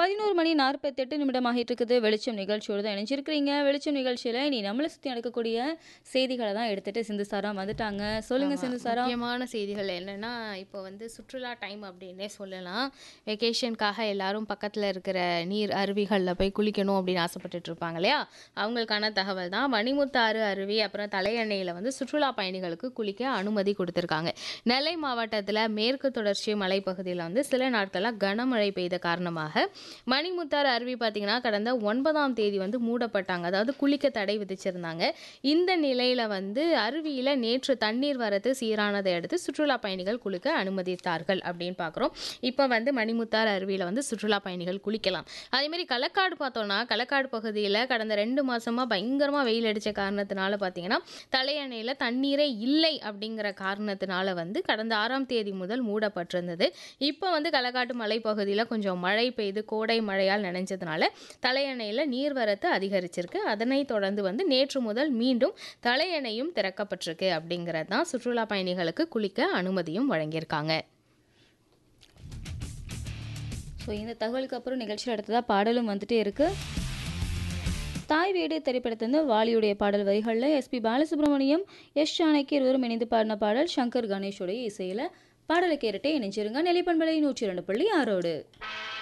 பதினோரு மணி நாற்பத்தெட்டு நிமிடம் ஆகிட்டு இருக்குது வெளிச்சம் நிகழ்ச்சியோடு தான் இணைஞ்சிருக்கிறீங்க வெளிச்சம் நிகழ்ச்சியில் இனி நம்மளை சுற்றி நடக்கக்கூடிய செய்திகளை தான் எடுத்துட்டு சிந்து சாரா வந்துட்டாங்க சொல்லுங்க ஆமா. சிந்து சாரா முக்கியமான செய்திகள் என்னன்னா இப்போ வந்து சுற்றுலா டைம் அப்படின்னே சொல்லலாம் வெக்கேஷனுக்காக எல்லாரும் பக்கத்தில் இருக்கிற நீர் அருவிகளில் போய் குளிக்கணும் அப்படின்னு ஆசைப்பட்டுட்டு இருப்பாங்க இல்லையா அவங்களுக்கான தகவல் தான் மணிமுத்தாறு அருவி அப்புறம் தலையணையில் வந்து சுற்றுலா பயணிகளுக்கு குளிக்க அனுமதி கொடுத்துருக்காங்க நெல்லை மாவட்டத்தில் மேற்கு தொடர்ச்சி மலைப்பகுதியில் வந்து சில நாட்களாக கனமழை பெய்த காரணமாக மணிமுத்தாறு அருவி பார்த்தீங்கன்னா கடந்த ஒன்பதாம் தேதி வந்து மூடப்பட்டாங்க அதாவது குளிக்க தடை விதிச்சிருந்தாங்க இந்த நிலையில வந்து அருவியில நேற்று தண்ணீர் வரத்து சீரானதை அடுத்து சுற்றுலா பயணிகள் குளிக்க அனுமதித்தார்கள் அப்படின்னு பார்க்குறோம் இப்போ வந்து மணிமுத்தாறு அருவியில வந்து சுற்றுலா பயணிகள் குளிக்கலாம் அதே மாதிரி களக்காடு பார்த்தோம்னா களக்காடு பகுதியில் கடந்த ரெண்டு மாசமா பயங்கரமா வெயில் அடிச்ச காரணத்தினால பார்த்தீங்கன்னா தலையணையில தண்ணீரே இல்லை அப்படிங்கிற காரணத்தினால வந்து கடந்த ஆறாம் தேதி முதல் மூடப்பட்டிருந்தது இப்போ வந்து களக்காட்டு மலைப்பகுதியில் கொஞ்சம் மழை பெய்து கோடை மழையால் நனைஞ்சதுனால தலையணையில் நீர்வரத்து அதிகரிச்சிருக்கு அதனைத் தொடர்ந்து வந்து நேற்று முதல் மீண்டும் தலையணையும் திறக்கப்பட்டிருக்கு அப்படிங்கிறது தான் சுற்றுலா பயணிகளுக்கு குளிக்க அனுமதியும் வழங்கியிருக்காங்க ஸோ இந்த தகவலுக்கு அப்புறம் நிகழ்ச்சியில் அடுத்ததாக பாடலும் வந்துட்டே இருக்கு தாய் வீடு திரைப்படத்திலிருந்து வாலியுடைய பாடல் வரிகளில் எஸ்பி பாலசுப்ரமணியம் எஸ் ஜானகி இருவரும் இணைந்து பாடின பாடல் சங்கர் கணேஷோடைய இசையில் பாடலை கேட்டுட்டே இணைஞ்சிருங்க நெல்லிப்பண்பலை நூற்றி ரெண்டு புள்ளி ஆறோடு